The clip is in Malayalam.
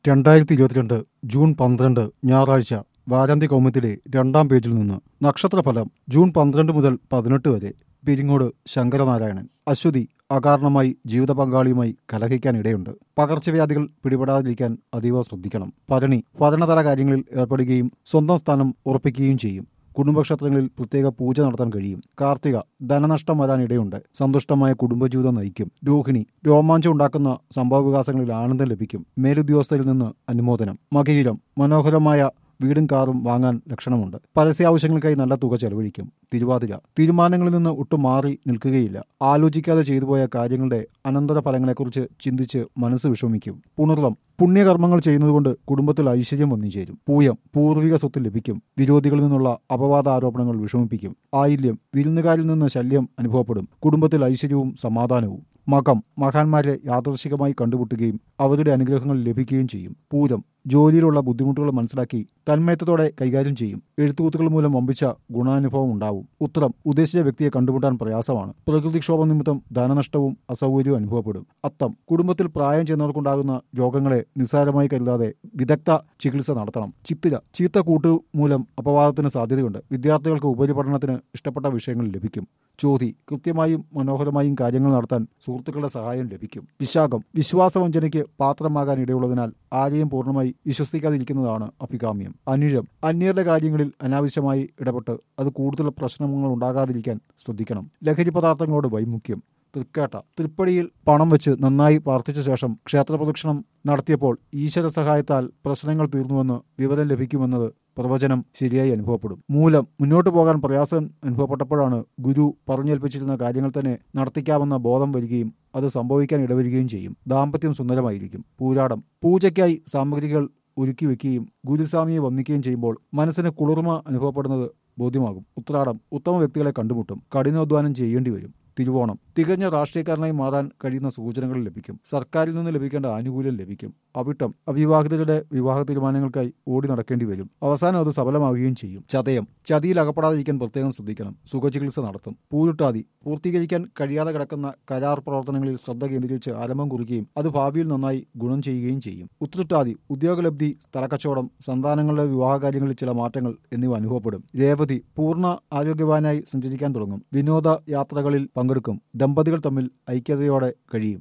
രണ്ടായിരത്തി ഇരുപത്തിരണ്ട് ജൂൺ പന്ത്രണ്ട് ഞായറാഴ്ച വാരാന്ത്യ കൗമുത്തിലെ രണ്ടാം പേജിൽ നിന്ന് നക്ഷത്രഫലം ജൂൺ പന്ത്രണ്ട് മുതൽ പതിനെട്ട് വരെ പിരിങ്ങോട് ശങ്കരനാരായണൻ അശ്വതി അകാരണമായി ജീവിത പങ്കാളിയുമായി കലഹിക്കാനിടയുണ്ട് പകർച്ചവ്യാധികൾ പിടിപെടാതിരിക്കാൻ അതീവ ശ്രദ്ധിക്കണം ഭരണി ഭരണതല കാര്യങ്ങളിൽ ഏർപ്പെടുകയും സ്വന്തം സ്ഥാനം ഉറപ്പിക്കുകയും ചെയ്യും കുടുംബക്ഷേത്രങ്ങളിൽ പ്രത്യേക പൂജ നടത്താൻ കഴിയും കാർത്തിക ധനനഷ്ടം വരാനിടയുണ്ട് സന്തുഷ്ടമായ കുടുംബജീവിതം നയിക്കും രോഹിണി രോമാഞ്ചം ഉണ്ടാക്കുന്ന സംഭവവികാസങ്ങളിൽ ആനന്ദം ലഭിക്കും മേലുദ്യോഗസ്ഥരിൽ നിന്ന് അനുമോദനം മകീരം മനോഹരമായ വീടും കാറും വാങ്ങാൻ ലക്ഷണമുണ്ട് പരസ്യാവശ്യങ്ങൾക്കായി നല്ല തുക ചെലവഴിക്കും തിരുവാതിര തീരുമാനങ്ങളിൽ നിന്ന് ഒട്ടും മാറി നിൽക്കുകയില്ല ആലോചിക്കാതെ ചെയ്തു പോയ കാര്യങ്ങളുടെ അനന്തര ഫലങ്ങളെക്കുറിച്ച് ചിന്തിച്ച് മനസ്സ് വിഷമിക്കും പുണർളം പുണ്യകർമ്മങ്ങൾ ചെയ്യുന്നതുകൊണ്ട് കുടുംബത്തിൽ ഐശ്വര്യം വന്നു ചേരും പൂയം പൂർവിക സ്വത്ത് ലഭിക്കും വിരോധികളിൽ നിന്നുള്ള അപവാദ ആരോപണങ്ങൾ വിഷമിപ്പിക്കും ആയില്യം വിരുന്നുകാരിൽ നിന്ന് ശല്യം അനുഭവപ്പെടും കുടുംബത്തിൽ ഐശ്വര്യവും സമാധാനവും മകം മഹാന്മാരെ യാദർശികമായി കണ്ടുമുട്ടുകയും അവരുടെ അനുഗ്രഹങ്ങൾ ലഭിക്കുകയും ചെയ്യും പൂരം ജോലിയിലുള്ള ബുദ്ധിമുട്ടുകൾ മനസ്സിലാക്കി തന്മയത്വത്തോടെ കൈകാര്യം ചെയ്യും എഴുത്തുകൂത്തുകൾ മൂലം വമ്പിച്ച ഗുണാനുഭവം ഉണ്ടാവും ഉത്തരം ഉദ്ദേശിച്ച വ്യക്തിയെ കണ്ടുമുട്ടാൻ പ്രയാസമാണ് പ്രകൃതിക്ഷോഭം നിമിത്തം ധനനഷ്ടവും അസൗകര്യവും അനുഭവപ്പെടും അത്തം കുടുംബത്തിൽ പ്രായം ചെന്നവർക്കുണ്ടാകുന്ന രോഗങ്ങളെ നിസ്സാരമായി കരുതാതെ വിദഗ്ധ ചികിത്സ നടത്തണം ചിത്തിര ചീത്ത കൂട്ടു മൂലം അപവാദത്തിന് സാധ്യതയുണ്ട് വിദ്യാർത്ഥികൾക്ക് ഉപരിപഠനത്തിന് ഇഷ്ടപ്പെട്ട വിഷയങ്ങൾ ലഭിക്കും ചോതി കൃത്യമായും മനോഹരമായും കാര്യങ്ങൾ നടത്താൻ സുഹൃത്തുക്കളുടെ സഹായം ലഭിക്കും വിശാഖം വിശ്വാസവഞ്ചനയ്ക്ക് പാത്രമാകാൻ ഇടയുള്ളതിനാൽ ആരെയും പൂർണ്ണമായി വിശ്വസിക്കാതിരിക്കുന്നതാണ് അഭികാമ്യം അനിഴം അന്യരുടെ കാര്യങ്ങളിൽ അനാവശ്യമായി ഇടപെട്ട് അത് കൂടുതൽ പ്രശ്നങ്ങൾ ഉണ്ടാകാതിരിക്കാൻ ശ്രദ്ധിക്കണം ലഹരി പദാർത്ഥങ്ങളോട് വൈമുഖ്യം തൃക്കേട്ട തൃപ്പടിയിൽ പണം വെച്ച് നന്നായി പ്രാർത്ഥിച്ച ശേഷം ക്ഷേത്രപ്രദക്ഷിണം നടത്തിയപ്പോൾ ഈശ്വര സഹായത്താൽ പ്രശ്നങ്ങൾ തീർന്നുവെന്ന് വിവരം ലഭിക്കുമെന്നത് പ്രവചനം ശരിയായി അനുഭവപ്പെടും മൂലം മുന്നോട്ട് പോകാൻ പ്രയാസം അനുഭവപ്പെട്ടപ്പോഴാണ് ഗുരു പറഞ്ഞേൽപ്പിച്ചിരുന്ന കാര്യങ്ങൾ തന്നെ നടത്തിക്കാമെന്ന ബോധം വരികയും അത് സംഭവിക്കാൻ ഇടവരികയും ചെയ്യും ദാമ്പത്യം സുന്ദരമായിരിക്കും പൂരാടം പൂജയ്ക്കായി സാമഗ്രികൾ ഒരുക്കി വെക്കുകയും ഗുരുസ്വാമിയെ വന്ദിക്കുകയും ചെയ്യുമ്പോൾ മനസ്സിന് കുളിർമ അനുഭവപ്പെടുന്നത് ബോധ്യമാകും ഉത്രാടം ഉത്തമ വ്യക്തികളെ കണ്ടുമുട്ടും കഠിനാധ്വാനം ചെയ്യേണ്ടി വരും തിരുവോണം തികഞ്ഞ രാഷ്ട്രീയക്കാരനായി മാറാൻ കഴിയുന്ന സൂചനകൾ ലഭിക്കും സർക്കാരിൽ നിന്ന് ലഭിക്കേണ്ട ആനുകൂല്യം ലഭിക്കും അവിട്ടം അവിവാഹിതരുടെ വിവാഹ തീരുമാനങ്ങൾക്കായി ഓടി നടക്കേണ്ടി വരും അവസാനം അത് സഫലമാവുകയും ചെയ്യും ചതയം ചതിയിൽ അകപ്പെടാതിരിക്കാൻ പ്രത്യേകം ശ്രദ്ധിക്കണം സുഖചികിത്സ നടത്തും പൂരുട്ടാതി പൂർത്തീകരിക്കാൻ കഴിയാതെ കിടക്കുന്ന കരാർ പ്രവർത്തനങ്ങളിൽ ശ്രദ്ധ കേന്ദ്രീകരിച്ച് ആരംഭം കുറിക്കുകയും അത് ഭാവിയിൽ നന്നായി ഗുണം ചെയ്യുകയും ചെയ്യും ഉത്രട്ടാതി ഉദ്യോഗലബ്ധി സ്ഥലക്കച്ചവടം സന്താനങ്ങളുടെ വിവാഹകാര്യങ്ങളിൽ ചില മാറ്റങ്ങൾ എന്നിവ അനുഭവപ്പെടും രേവതി പൂർണ്ണ ആരോഗ്യവാനായി സഞ്ചരിക്കാൻ തുടങ്ങും വിനോദ യാത്രകളിൽ പങ്കെടുക്കും ദമ്പതികൾ തമ്മിൽ ഐക്യതയോടെ കഴിയും